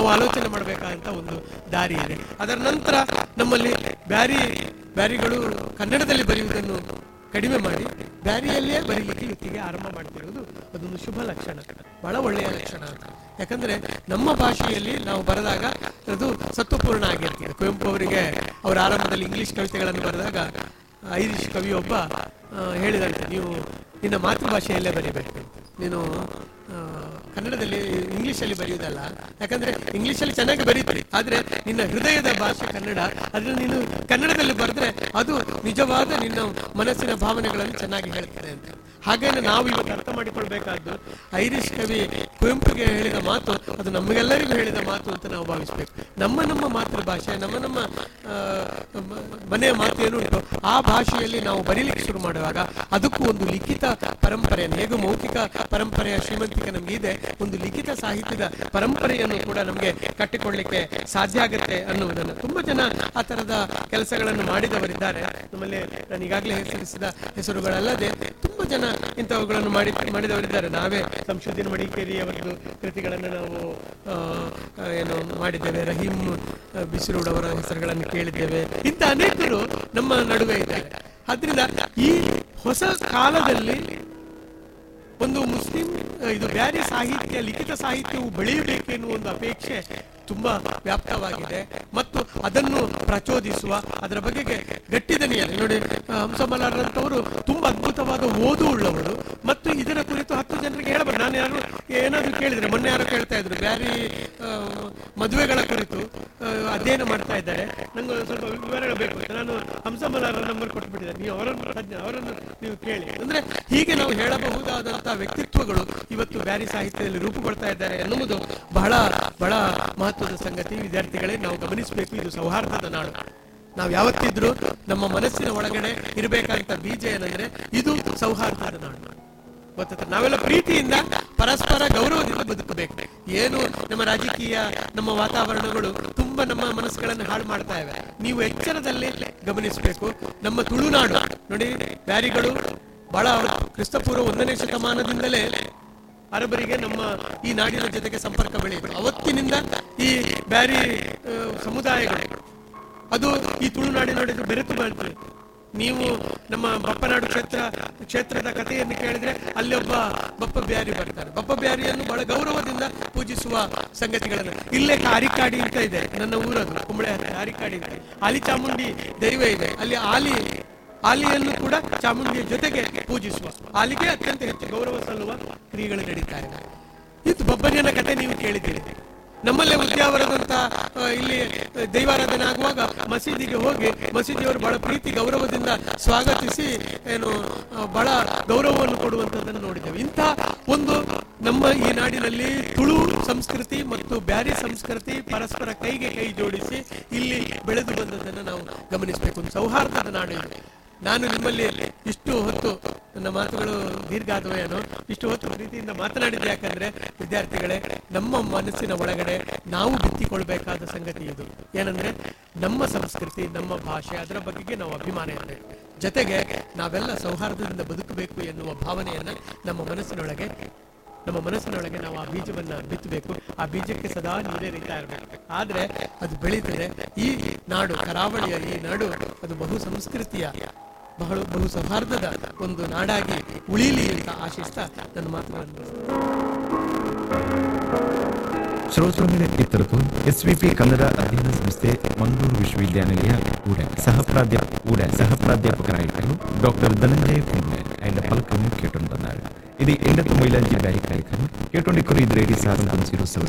ನಾವು ಆಲೋಚನೆ ಮಾಡಬೇಕಾದಂತ ಒಂದು ದಾರಿ ಇದೆ ಅದರ ನಂತರ ನಮ್ಮಲ್ಲಿ ಬ್ಯಾರಿ ಬ್ಯಾರಿಗಳು ಕನ್ನಡದಲ್ಲಿ ಬರೆಯುವುದನ್ನು ಕಡಿಮೆ ಮಾಡಿ ಬ್ಯಾರಿಯಲ್ಲಿಯೇ ಬರೀಲಿಕ್ಕೆ ಇವತ್ತಿಗೆ ಆರಂಭ ಮಾಡ್ತಿರುವುದು ಅದೊಂದು ಶುಭ ಲಕ್ಷಣ ಬಹಳ ಒಳ್ಳೆಯ ಲಕ್ಷಣ ಅಂತ ಯಾಕಂದ್ರೆ ನಮ್ಮ ಭಾಷೆಯಲ್ಲಿ ನಾವು ಬರೆದಾಗ ಅದು ಸತ್ವಪೂರ್ಣ ಆಗಿರ್ತದೆ ಕುವೆಂಪು ಅವರಿಗೆ ಅವರ ಆರಂಭದಲ್ಲಿ ಇಂಗ್ಲಿಷ್ ಕವಿತೆಗಳನ್ನು ಬರೆದಾಗ ಐರಿಷ್ ಕವಿಯೊಬ್ಬ ಆ, ಹೇಳಿದಂತೆ ನೀವು ನಿನ್ನ ಮಾತೃಭಾಷೆಯಲ್ಲೇ ಬರೀಬೇಕು ನೀನು ಆ, ಕನ್ನಡದಲ್ಲಿ ಇಂಗ್ಲಿಷಲ್ಲಿ ಬರೆಯುವುದಲ್ಲ ಯಾಕಂದ್ರೆ ಇಂಗ್ಲಿಷಲ್ಲಿ ಚೆನ್ನಾಗಿ ಬರೀತೀರಿ ಆದ್ರೆ ನಿನ್ನ ಹೃದಯದ ಭಾಷೆ ಕನ್ನಡ ಅದನ್ನು ನೀನು ಕನ್ನಡದಲ್ಲಿ ಬರೆದ್ರೆ ಅದು ನಿಜವಾದ ನಿನ್ನ ಮನಸ್ಸಿನ ಭಾವನೆಗಳನ್ನು ಚೆನ್ನಾಗಿ ಹೇಳ್ತದೆ ಅಂತ ಹಾಗೇನೆ ನಾವು ಇವತ್ತು ಅರ್ಥ ಮಾಡಿಕೊಳ್ಬೇಕಾದ್ದು ಐರಿಷ್ ಕವಿ ಕುವೆಂಪುಗೆ ಹೇಳಿದ ಮಾತು ಅದು ನಮಗೆಲ್ಲರಿಗೂ ಹೇಳಿದ ಮಾತು ಅಂತ ನಾವು ಭಾವಿಸ್ಬೇಕು ನಮ್ಮ ನಮ್ಮ ಮಾತೃಭಾಷೆ ನಮ್ಮ ನಮ್ಮ ಆ, ಮ- ಮನೆಯ ಮಾತು ಏನುಂಟು ಆ ಭಾಷೆಯಲ್ಲಿ ನಾವು ಬರೀಲಿಕ್ಕೆ ಶುರು ಮಾಡುವಾಗ ಅದಕ್ಕೂ ಒಂದು ಲಿಖಿತ ಪರಂಪರೆಯನ್ನು ಹೇಗೂ ಮೌಖಿಕ ಪರಂಪರೆಯ ಶ್ರೀಮಂತಿಕೆ ನಮ್ಗೆ ಇದೆ ಒಂದು ಲಿಖಿತ ಸಾಹಿತ್ಯದ ಪರಂಪರೆಯನ್ನು ಕೂಡ ನಮಗೆ ಕಟ್ಟಿಕೊಳ್ಳಿಕ್ಕೆ ಸಾಧ್ಯ ಆಗುತ್ತೆ ಅನ್ನುವುದನ್ನು ತುಂಬಾ ಜನ ಆ ತರದ ಕೆಲಸಗಳನ್ನು ಮಾಡಿದವರಿದ್ದಾರೆ ನಮ್ಮಲ್ಲಿ ನಾನು ಈಗಾಗಲೇ ಹೆಸರಿಸಿದ ಹೆಸರುಗಳಲ್ಲದೆ ತುಂಬಾ ಜನ ಇಂಥವುಗಳನ್ನು ಮಾಡಿ ಮಾಡಿದವರಿದ್ದಾರೆ ನಾವೇ ಸಂಶೋಧನೆ ಮಡಿಕೇರಿ ಅವರದ್ದು ಕೃತಿಗಳನ್ನು ನಾವು ಆ, ಆ, ಏನು ಮಾಡಿದ್ದೇವೆ ರಹೀಂ ಆ, ಬಿಸಿರೋಡ್ ಅವರ ಹೆಸರುಗಳನ್ನು ಕೇಳಿದ್ದೇವೆ ಇಂಥ ಅನೇಕರು ನಮ್ಮ ನಡುವೆ ಇದ್ದಾರೆ ಆದ್ರಿಂದ ಈ ಹೊಸ ಕಾಲದಲ್ಲಿ ಒಂದು ಮುಸ್ಲಿಂ ಆ, ಇದು ಬ್ಯಾರಿ ಸಾಹಿತ್ಯ ಲಿಖಿತ ಸಾಹಿತ್ಯವು ಬೆಳೆಯಬೇಕು ಎನ್ನುವ ಒಂದು ಅಪೇಕ್ಷೆ ತುಂಬಾ ವ್ಯಾಪ್ತವಾಗಿದೆ ಮತ್ತು ಅದನ್ನು ಪ್ರಚೋದಿಸುವ ಅದರ ಬಗೆಗೆ ಗಟ್ಟಿ ದನಿಯಲ್ಲಿ ನೋಡಿ ಆ, ಹಂಸಮಲಾರಂತವರು ತುಂಬಾ ಅದ್ಭುತವಾದ ಓದು ಉಳ್ಳವರು ಮತ್ತು ಇದರ ಕುರಿತು ಹತ್ತು ಜನರಿಗೆ ಹೇಳಬಹುದು ನಾನು ಯಾರು ಏನಾದ್ರು ಕೇಳಿದ್ರೆ ಮೊನ್ನೆ ಯಾರು ಕೇಳ್ತಾ ಇದ್ರು ಬ್ಯಾರಿ ಆ, ಮದುವೆಗಳ ಕುರಿತು ಆ, ಅಧ್ಯಯನ ಮಾಡ್ತಾ ಇದ್ದಾರೆ ನಂಗೆ ಒಂದು ಸ್ವಲ್ಪ ವಿವರಗಳು ಬೇಕು ಅಂತ ನಾನು ಹಂಸಮಲಾರ ನಂಬರ್ ಕೊಟ್ಬಿಟ್ಟಿದ್ದೆ ನೀವು ಅವರನ್ನು ತಜ್ಞ ಅವರನ್ನು ನೀವು ಕೇಳಿ ಅಂದ್ರೆ ಹೀಗೆ ನಾವು ಹೇಳಬಹುದಾದಂತಹ ವ್ಯಕ್ತಿತ್ವಗಳು ಇವತ್ತು ಬ್ಯಾರಿ ಸಾಹಿತ್ಯದಲ್ಲಿ ರೂಪುಗೊಳ್ತಾ ಇದ್ದಾರೆ ಎನ್ನುವುದು ಬಹಳ ಬಹಳ ಮಹತ್ವದ ಸಂಗತಿ ವಿದ್ಯಾರ್ಥಿಗಳೇ ನಾವು ಗಮನಿಸಬೇಕು ಇದು ಸೌಹಾರ್ದದ ನಾಡು ನಾವು ಯಾವತ್ತಿದ್ರೂ ನಮ್ಮ ಮನಸ್ಸಿನ ಒಳಗಡೆ ಇರಬೇಕಂತ ಬೀಜ ಏನಂದ್ರೆ ಇದು ಸೌಹಾರ್ದದ ನಾಡು ಗೊತ್ತಾಯ್ತಾ ನಾವೆಲ್ಲ ಪ್ರೀತಿಯಿಂದ ಪರಸ್ಪರ ಗೌರವದಿಂದ ಬದುಕಬೇಕು ಏನು ನಮ್ಮ ರಾಜಕೀಯ ನಮ್ಮ ವಾತಾವರಣಗಳು ತುಂಬಾ ನಮ್ಮ ಮನಸ್ಸುಗಳನ್ನು ಹಾಳು ಮಾಡ್ತಾ ಇವೆ ನೀವು ಎಚ್ಚರದಲ್ಲಿ ಗಮನಿಸಬೇಕು ನಮ್ಮ ತುಳುನಾಡು ನೋಡಿ ಬ್ಯಾರಿಗಳು ಬಹಳ ಅವರು ಕ್ರಿಸ್ತಪೂರ್ವ ಒಂದನೇ ಶತಮಾನದಿಂದಲೇ ಅರಬರಿಗೆ ನಮ್ಮ ಈ ನಾಡಿನ ಜೊತೆಗೆ ಸಂಪರ್ಕ ಬೆಳೆಯಿತು ಅವತ್ತಿನಿಂದ ಈ ಬ್ಯಾರಿ ಆ, ಸಮುದಾಯಗಳು ಅದು ಈ ತುಳುನಾಡಿನೊಡೆದು ಬೆರೆತು ಬರ್ತದೆ ನೀವು ನಮ್ಮ ಬಪ್ಪನಾಡು ಕ್ಷೇತ್ರ ಕ್ಷೇತ್ರದ ಕಥೆಯನ್ನು ಕೇಳಿದ್ರೆ ಅಲ್ಲಿ ಒಬ್ಬ ಬಪ್ಪ ಬ್ಯಾರಿ ಬರ್ತಾರೆ ಬಪ್ಪ ಬ್ಯಾರಿಯನ್ನು ಬಹಳ ಗೌರವದಿಂದ ಪೂಜಿಸುವ ಸಂಗತಿಗಳನ್ನು ಇಲ್ಲೇ ಆರಿಕಾಡಿ ಅಂತ ಇದೆ ನನ್ನ ಊರದು ಕುಂಬಳೆ ಹತ್ರ ಆರಿಕಾಡಿ ಅಂತ ಆಲಿ ಚಾಮುಂಡಿ ದೈವ ಇದೆ ಅಲ್ಲಿ ಆಲಿ ಆಲಿಯನ್ನು ಕೂಡ ಚಾಮುಂಡಿಯ ಜೊತೆಗೆ ಪೂಜಿಸುವ ಆಲಿಗೆ ಅತ್ಯಂತ ಹೆಚ್ಚು ಗೌರವ ಸಲ್ಲುವ ಕ್ರಿಯೆಗಳು ನಡೀತಾ ಇದೆ ಇದು ಬಬ್ಬನಿಯನ ಕಥೆ ನೀವು ಕೇಳಿದ್ದೀರಿ ನಮ್ಮಲ್ಲೇ ಉದ್ಯಾವರದಂತ ಆ, ಇಲ್ಲಿ ದೈವಾರಾಧನೆ ಆಗುವಾಗ ಮಸೀದಿಗೆ ಹೋಗಿ ಮಸೀದಿಯವರು ಬಹಳ ಪ್ರೀತಿ ಗೌರವದಿಂದ ಸ್ವಾಗತಿಸಿ ಏನು ಆ, ಬಹಳ ಗೌರವವನ್ನು ಕೊಡುವಂತದ್ದನ್ನು ನೋಡಿದ್ದೇವೆ ಇಂಥ ಒಂದು ನಮ್ಮ ಈ ನಾಡಿನಲ್ಲಿ ತುಳು ಸಂಸ್ಕೃತಿ ಮತ್ತು ಬ್ಯಾರಿ ಸಂಸ್ಕೃತಿ ಪರಸ್ಪರ ಕೈಗೆ ಕೈ ಜೋಡಿಸಿ ಇಲ್ಲಿ ಬೆಳೆದು ಬಂದದ್ದನ್ನು ನಾವು ಗಮನಿಸಬೇಕು ಒಂದು ಸೌಹಾರ್ದದ ನಾಡು ಇದು ನಾನು ನಿಮ್ಮಲ್ಲಿ ಇಷ್ಟು ಹೊತ್ತು ನನ್ನ ಮಾತುಗಳು ದೀರ್ಘ ಆದವು ಏನೋ ಇಷ್ಟು ಹೊತ್ತು ಪ್ರೀತಿಯಿಂದ ಮಾತನಾಡಿದ್ದೆ ಯಾಕಂದ್ರೆ ವಿದ್ಯಾರ್ಥಿಗಳೇ ನಮ್ಮ ಮನಸ್ಸಿನ ಒಳಗಡೆ ನಾವು ಬಿತ್ತಿಕೊಳ್ಬೇಕಾದ ಸಂಗತಿ ಇದು ಏನಂದ್ರೆ ನಮ್ಮ ಸಂಸ್ಕೃತಿ ನಮ್ಮ ಭಾಷೆ ಅದರ ಬಗೆಗೆ ನಾವು ಅಭಿಮಾನ ಇರಬೇಕು ಜೊತೆಗೆ ನಾವೆಲ್ಲ ಸೌಹಾರ್ದದಿಂದ ಬದುಕಬೇಕು ಎನ್ನುವ ಭಾವನೆಯನ್ನ ನಮ್ಮ ಮನಸ್ಸಿನೊಳಗೆ ನಮ್ಮ ಮನಸ್ಸಿನೊಳಗೆ ನಾವು ಆ ಬೀಜವನ್ನ ಬಿತ್ತಬೇಕು ಆ ಬೀಜಕ್ಕೆ ಸದಾ ನೀರೇರಿತಾ ಇರಬೇಕು ಆದ್ರೆ ಅದು ಬೆಳೀತದೆ ಈ ನಾಡು ಕರಾವಳಿಯ ಈ ನಾಡು ಅದು ಬಹು ಸಂಸ್ಕೃತಿಯ ಬಹಳ ಬಹು ಸೌಹಾರ್ದದ ಒಂದು ನಾಡಾಗಿ ಉಳಿಯಲಿ ಅಂತ ಆಶಿಸ್ತಾ ನನ್ನ ಮಾತುಗಳನ್ನು ಶ್ರೋತೃಗಳ ಇತರತು ಎಸ್ವಿಪಿ ಕನ್ನಡ ಅಧ್ಯಯನ ಸಂಸ್ಥೆ ಮಂಗಳೂರು ವಿಶ್ವವಿದ್ಯಾನಿಲಯ ಊಡೆ ಸಹ ಪ್ರಾಧ್ಯಾಪ ಊಡೆ ಸಹ ಪ್ರಾಧ್ಯಾಪಕರಾಗಿದ್ದರು ಡಾಕ್ಟರ್ ಧನಂಜಯ ಕುಂಬ್ಳೆ ఆయన పలకలను కేటొందన్నారు ఇది ఎండకు మైలాంటి బ్యారీ కార్యక్రమం కేటొండి కొరి ఇది రేడియో సాధన జీరో సెవెన్